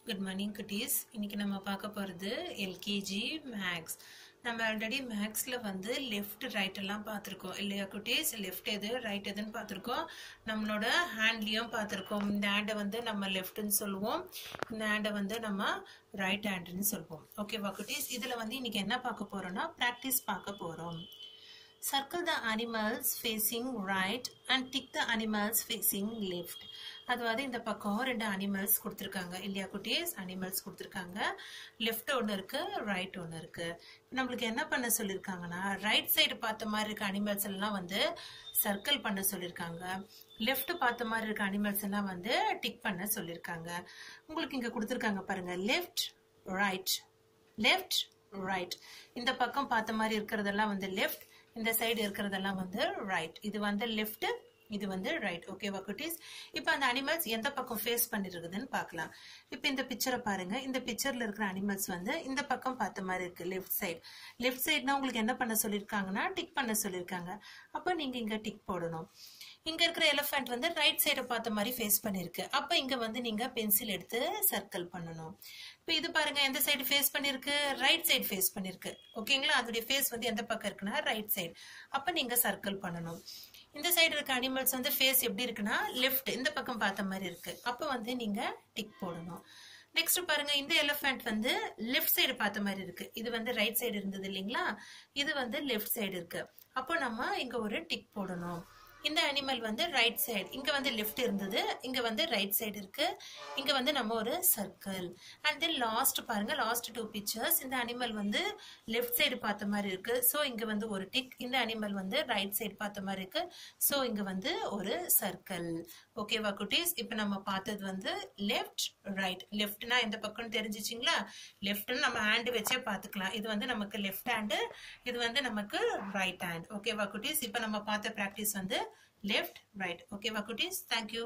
good morning குட்டீஸ் இன்னைக்கு நம்ம பார்க்க போகிறது எல்கேஜி மேக்ஸ் நம்ம ஆல்ரெடி மேக்ஸில் வந்து லெஃப்ட் ரைட் எல்லாம் பார்த்துருக்கோம் இல்லையா குட்டீஸ் லெஃப்ட் எது ரைட் எதுன்னு பார்த்துருக்கோம் நம்மளோட ஹேண்ட்லேயும் பார்த்துருக்கோம் இந்த ஹேண்டை வந்து நம்ம லெஃப்ட்னு சொல்லுவோம் இந்த ஹேண்டை வந்து நம்ம ரைட் ஹேண்டுன்னு சொல்லுவோம் ஓகேவா குட்டீஸ் இதில் வந்து இன்னைக்கு என்ன பார்க்க போகிறோம்னா ப்ராக்டிஸ் பார்க்க போகிறோம் circle the animals facing right and tick the animals facing left அதாவது இந்த பக்கம் ரெண்டு அனிமல்ஸ் கொடுத்துருக்காங்க இல்லையா குட்டீஸ் அனிமல்ஸ் கொடுத்துருக்காங்க லெஃப்ட் ஒன்று இருக்கு ரைட் ஒன்று இருக்கு நம்மளுக்கு என்ன பண்ண சொல்லியிருக்காங்கன்னா ரைட் சைடு பார்த்த மாதிரி இருக்க அனிமல்ஸ் எல்லாம் வந்து சர்க்கிள் பண்ண சொல்லியிருக்காங்க லெஃப்ட் பார்த்த மாதிரி இருக்க அனிமல்ஸ் எல்லாம் வந்து டிக் பண்ண சொல்லியிருக்காங்க உங்களுக்கு இங்கே கொடுத்துருக்காங்க பாருங்க லெஃப்ட் ரைட் லெஃப்ட் ரைட் இந்த பக்கம் பார்த்த மாதிரி இருக்கிறதெல்லாம் வந்து லெஃப்ட் இந்த சைடு இருக்கிறதெல்லாம் வந்து ரைட் இது வந்து லெஃப்ட் இது வந்து ரைட் ஓகேவா குட்டீஸ் இப்போ அந்த அனிமல்ஸ் எந்த பக்கம் ஃபேஸ் பண்ணிருக்குதுன்னு பார்க்கலாம் இப்போ இந்த பிக்சரை பாருங்க இந்த பிக்சர்ல இருக்கிற அனிமல்ஸ் வந்து இந்த பக்கம் பார்த்த மாதிரி இருக்கு லெஃப்ட் சைடு லெஃப்ட் சைடுனா உங்களுக்கு என்ன பண்ண சொல்லியிருக்காங்கன்னா டிக் பண்ண சொல்லியிருக்காங்க அப்போ நீங்க இங்க டிக் போடணும் இங்க இருக்கிற எலிஃபென்ட் வந்து ரைட் சைடை பார்த்த மாதிரி ஃபேஸ் பண்ணிருக்கு அப்ப இங்க வந்து நீங்க பென்சில் எடுத்து சர்க்கிள் பண்ணணும் இப்போ இது பாருங்க எந்த சைடு ஃபேஸ் பண்ணிருக்கு ரைட் சைடு ஃபேஸ் பண்ணிருக்கு ஓகேங்களா அதோடைய ஃபேஸ் வந்து எந்த பக்கம் இருக்குன்னா ரைட் சைடு அப்ப நீங்க சர்க்கிள் பண்ணணும் இந்த சைடு இருக்க அனிமல்ஸ் வந்து ஃபேஸ் எப்படி இருக்குன்னா லெஃப்ட் இந்த பக்கம் பார்த்த மாதிரி இருக்கு அப்ப வந்து நீங்க டிக் போடணும் நெக்ஸ்ட் பாருங்க இந்த எலிஃபென்ட் வந்து லெஃப்ட் சைடு பார்த்த மாதிரி இருக்கு இது வந்து ரைட் சைடு இருந்தது இல்லைங்களா இது வந்து லெஃப்ட் சைடு இருக்கு அப்போ நம்ம இங்க ஒரு டிக் போடணும் இந்த அனிமல் வந்து ரைட் சைடு இங்க வந்து லெஃப்ட் இருந்தது இங்க வந்து ரைட் சைடு இருக்கு இங்க வந்து நம்ம ஒரு சர்க்கிள் அண்ட் தென் லாஸ்ட் பாருங்க லாஸ்ட் டூ பிக்சர்ஸ் இந்த அனிமல் வந்து லெஃப்ட் சைடு பார்த்த மாதிரி இருக்கு ஸோ இங்க வந்து ஒரு டிக் இந்த அனிமல் வந்து ரைட் சைடு பார்த்த மாதிரி இருக்கு ஸோ இங்க வந்து ஒரு சர்க்கிள் ஓகேவா குட்டீஸ் இப்போ நம்ம பார்த்தது வந்து லெஃப்ட் ரைட் லெஃப்ட்னா எந்த பக்கம்னு தெரிஞ்சிச்சிங்களா லெஃப்ட்னு நம்ம ஹேண்டு வச்சே பார்த்துக்கலாம் இது வந்து நமக்கு லெஃப்ட் ஹேண்டு இது வந்து நமக்கு ரைட் ஹேண்ட் ஓகேவா குட்டீஸ் இப்போ நம்ம பார்த்த ப்ராக்டிஸ் வந்து left right okay vakutis thank you